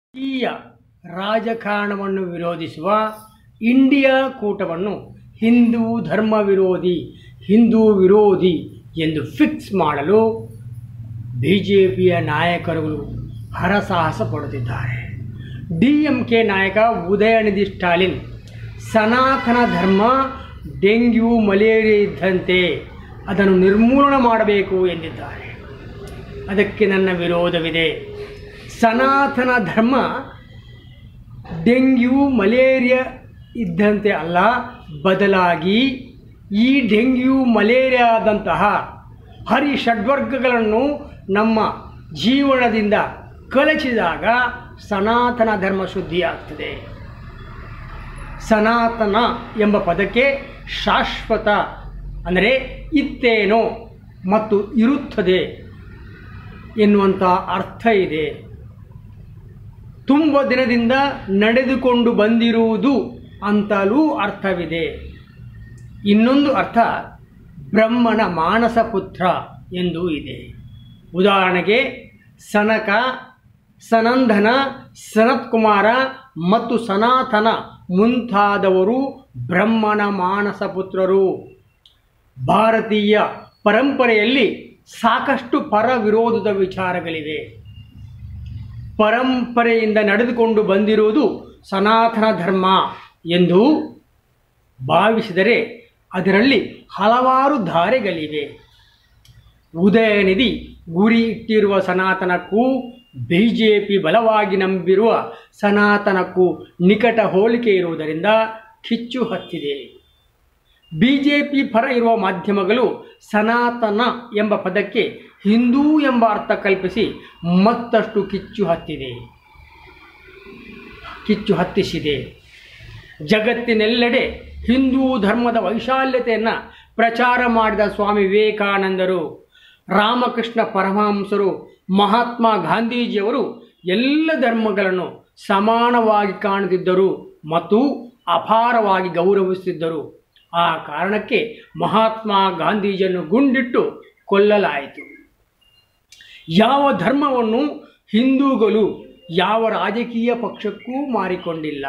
ರಾಜಕೀಯ ರಾಜಕಾರಣವನ್ನು ವಿರೋಧಿಸುವ ಇಂಡಿಯಾ ಕೂಟವನ್ನು ಹಿಂದೂ ಧರ್ಮ ವಿರೋಧಿ ಹಿಂದೂ ವಿರೋಧಿ ಎಂದು ಫಿಕ್ಸ್ ಮಾಡಲು ಬಿ ಜೆ ಪಿಯ ನಾಯಕರುಗಳು ಹರಸಾಹಸ ಪಡುತ್ತಿದ್ದಾರೆ ಡಿ ಎಂ ಕೆ ನಾಯಕ ಉದಯನಿಧಿ ಸ್ಟಾಲಿನ್ ಸನಾತನ ಧರ್ಮ ಡೆಂಗ್ಯೂ ಮಲೇರಿಯಾ ಇದ್ದಂತೆ ಅದನ್ನು ನಿರ್ಮೂಲನ ಮಾಡಬೇಕು ಎಂದಿದ್ದಾರೆ ಅದಕ್ಕೆ ನನ್ನ ವಿರೋಧವಿದೆ ಸನಾತನ ಧರ್ಮ ಡೆಂಗ್ಯೂ ಮಲೇರಿಯಾ ಇದ್ದಂತೆ ಅಲ್ಲ ಬದಲಾಗಿ ಈ ಡೆಂಗ್ಯೂ ಮಲೇರಿಯಾದಂತಹ ಹರಿ ಷಡ್ವರ್ಗಗಳನ್ನು ನಮ್ಮ ಜೀವನದಿಂದ ಕಳಚಿದಾಗ ಸನಾತನ ಧರ್ಮ ಶುದ್ಧಿಯಾಗ್ತದೆ ಸನಾತನ ಎಂಬ ಪದಕ್ಕೆ ಶಾಶ್ವತ ಅಂದರೆ ಇತ್ತೇನೋ ಮತ್ತು ಇರುತ್ತದೆ ಎನ್ನುವಂಥ ಅರ್ಥ ಇದೆ ತುಂಬ ದಿನದಿಂದ ನಡೆದುಕೊಂಡು ಬಂದಿರುವುದು ಅಂತಲೂ ಅರ್ಥವಿದೆ ಇನ್ನೊಂದು ಅರ್ಥ ಬ್ರಹ್ಮನ ಮಾನಸ ಪುತ್ರ ಎಂದೂ ಇದೆ ಉದಾಹರಣೆಗೆ ಸನಕ ಸನಂದನ ಸನತ್ಕುಮಾರ ಮತ್ತು ಸನಾತನ ಮುಂತಾದವರು ಬ್ರಹ್ಮನ ಮಾನಸ ಪುತ್ರರು ಭಾರತೀಯ ಪರಂಪರೆಯಲ್ಲಿ ಸಾಕಷ್ಟು ಪರ ವಿರೋಧದ ವಿಚಾರಗಳಿವೆ ಪರಂಪರೆಯಿಂದ ನಡೆದುಕೊಂಡು ಬಂದಿರುವುದು ಸನಾತನ ಧರ್ಮ ಎಂದು ಭಾವಿಸಿದರೆ ಅದರಲ್ಲಿ ಹಲವಾರು ಧಾರೆಗಳಿವೆ ಉದಯನಿಧಿ ಗುರಿ ಇಟ್ಟಿರುವ ಸನಾತನಕ್ಕೂ ಬಿ ಜೆ ಪಿ ಬಲವಾಗಿ ನಂಬಿರುವ ಸನಾತನಕ್ಕೂ ನಿಕಟ ಹೋಲಿಕೆ ಇರುವುದರಿಂದ ಕಿಚ್ಚು ಹತ್ತಿದೆ ಬಿ ಜೆ ಪಿ ಪರ ಇರುವ ಮಾಧ್ಯಮಗಳು ಸನಾತನ ಎಂಬ ಪದಕ್ಕೆ ಹಿಂದೂ ಎಂಬ ಅರ್ಥ ಕಲ್ಪಿಸಿ ಮತ್ತಷ್ಟು ಕಿಚ್ಚು ಹತ್ತಿದೆ ಕಿಚ್ಚು ಹತ್ತಿಸಿದೆ ಜಗತ್ತಿನೆಲ್ಲೆಡೆ ಹಿಂದೂ ಧರ್ಮದ ವೈಶಾಲ್ಯತೆಯನ್ನು ಪ್ರಚಾರ ಮಾಡಿದ ಸ್ವಾಮಿ ವಿವೇಕಾನಂದರು ರಾಮಕೃಷ್ಣ ಪರಮಹಂಸರು ಮಹಾತ್ಮ ಗಾಂಧೀಜಿಯವರು ಎಲ್ಲ ಧರ್ಮಗಳನ್ನು ಸಮಾನವಾಗಿ ಕಾಣುತ್ತಿದ್ದರು ಮತ್ತು ಅಪಾರವಾಗಿ ಗೌರವಿಸುತ್ತಿದ್ದರು ಆ ಕಾರಣಕ್ಕೆ ಮಹಾತ್ಮ ಗಾಂಧೀಜಿಯನ್ನು ಗುಂಡಿಟ್ಟು ಕೊಲ್ಲಲಾಯಿತು ಯಾವ ಧರ್ಮವನ್ನು ಹಿಂದೂಗಳು ಯಾವ ರಾಜಕೀಯ ಪಕ್ಷಕ್ಕೂ ಮಾರಿಕೊಂಡಿಲ್ಲ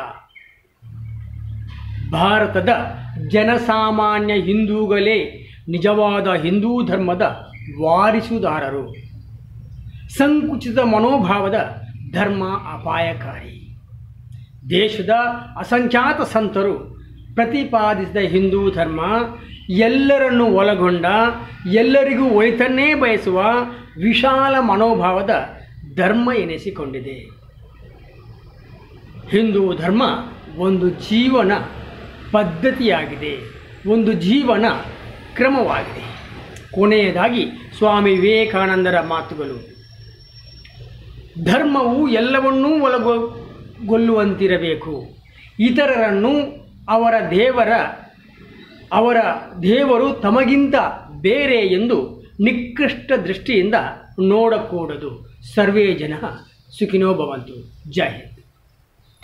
ಭಾರತದ ಜನಸಾಮಾನ್ಯ ಹಿಂದೂಗಳೇ ನಿಜವಾದ ಹಿಂದೂ ಧರ್ಮದ ವಾರಿಸುದಾರರು ಸಂಕುಚಿತ ಮನೋಭಾವದ ಧರ್ಮ ಅಪಾಯಕಾರಿ ದೇಶದ ಅಸಂಖ್ಯಾತ ಸಂತರು ಪ್ರತಿಪಾದಿಸಿದ ಹಿಂದೂ ಧರ್ಮ ಎಲ್ಲರನ್ನು ಒಳಗೊಂಡ ಎಲ್ಲರಿಗೂ ಒಳಿತನ್ನೇ ಬಯಸುವ ವಿಶಾಲ ಮನೋಭಾವದ ಧರ್ಮ ಎನಿಸಿಕೊಂಡಿದೆ ಹಿಂದೂ ಧರ್ಮ ಒಂದು ಜೀವನ ಪದ್ಧತಿಯಾಗಿದೆ ಒಂದು ಜೀವನ ಕ್ರಮವಾಗಿದೆ ಕೊನೆಯದಾಗಿ ಸ್ವಾಮಿ ವಿವೇಕಾನಂದರ ಮಾತುಗಳು ಧರ್ಮವು ಎಲ್ಲವನ್ನೂ ಒಳಗೊಳ್ಳುವಂತಿರಬೇಕು ಇತರರನ್ನು ಅವರ ದೇವರ ಅವರ ದೇವರು ತಮಗಿಂತ ಬೇರೆ ಎಂದು ನಿಕೃಷ್ಟ ದೃಷ್ಟಿಯಿಂದ ನೋಡಕೂಡದು ಸರ್ವೇ ಜನ ಸುಖಿನೋ ಭವಂತು ಜೈ ಹಿಂದ್